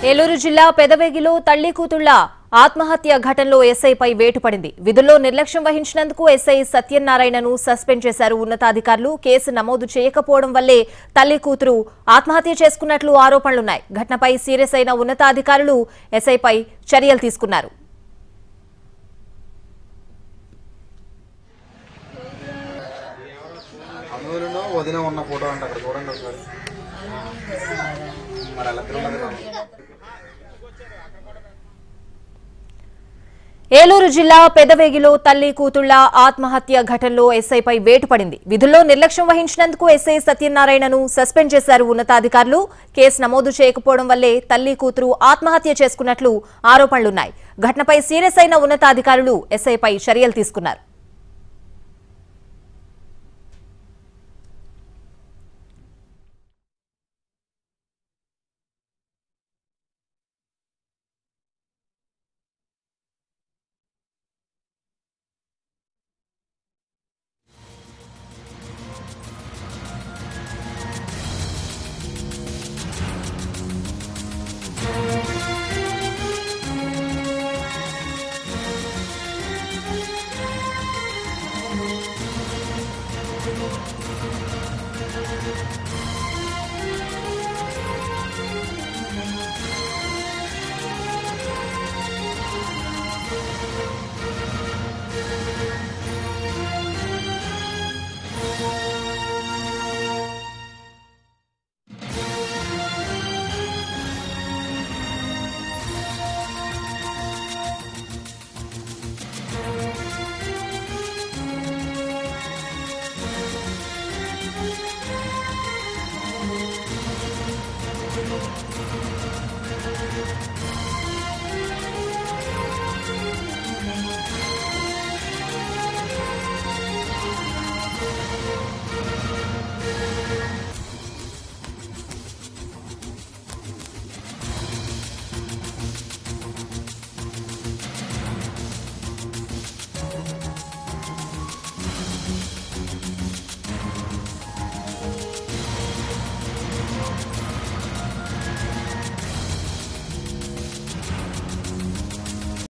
ఏలూరు జిల్లా పెదవేగిలో తల్లి కూతుళ్ల ఆత్మహత్య ఘటనలో ఎస్ఐపై వేటు పడింది విధుల్లో నిర్లక్ష్యం వహించినందుకు ఎస్ఐ సత్యనారాయణను సస్పెండ్ చేశారు ఉన్నతాధికారులు కేసు నమోదు చేయకపోవడం వల్లే తల్లి కూతురు ఆత్మహత్య చేసుకున్నట్లు ఆరోపణలున్నాయి ఘటనపై సీరియస్ అయిన ఉన్నతాధికారులు ఎస్ఐపై చర్యలు తీసుకున్నారు అమూలును వదిన ఉన్న ఫోటో అంట అక్కడ చూడండి ఒకసారి మరి అలా తిరుమల ఏలూరు జిల్లా పెదవేగిలో తల్లి కూతుళ్ల ఆత్మహత్య ఘటనలో ఎస్ఐపై వేటు పడింది విధుల్లో నిర్లక్ష్యం వహించినందుకు ఎస్ఐ సత్యనారాయణను సస్పెండ్ చేశారు ఉన్నతాధికారులు కేసు నమోదు చేయకపోవడం వల్లే తల్లి కూతురు ఆత్మహత్య చేసుకున్నట్లు ఆరోపణలున్నాయి ఘటనపై సీరియస్ అయిన ఉన్నతాధికారులు ఎస్ఐపై చర్యలు తీసుకున్నారు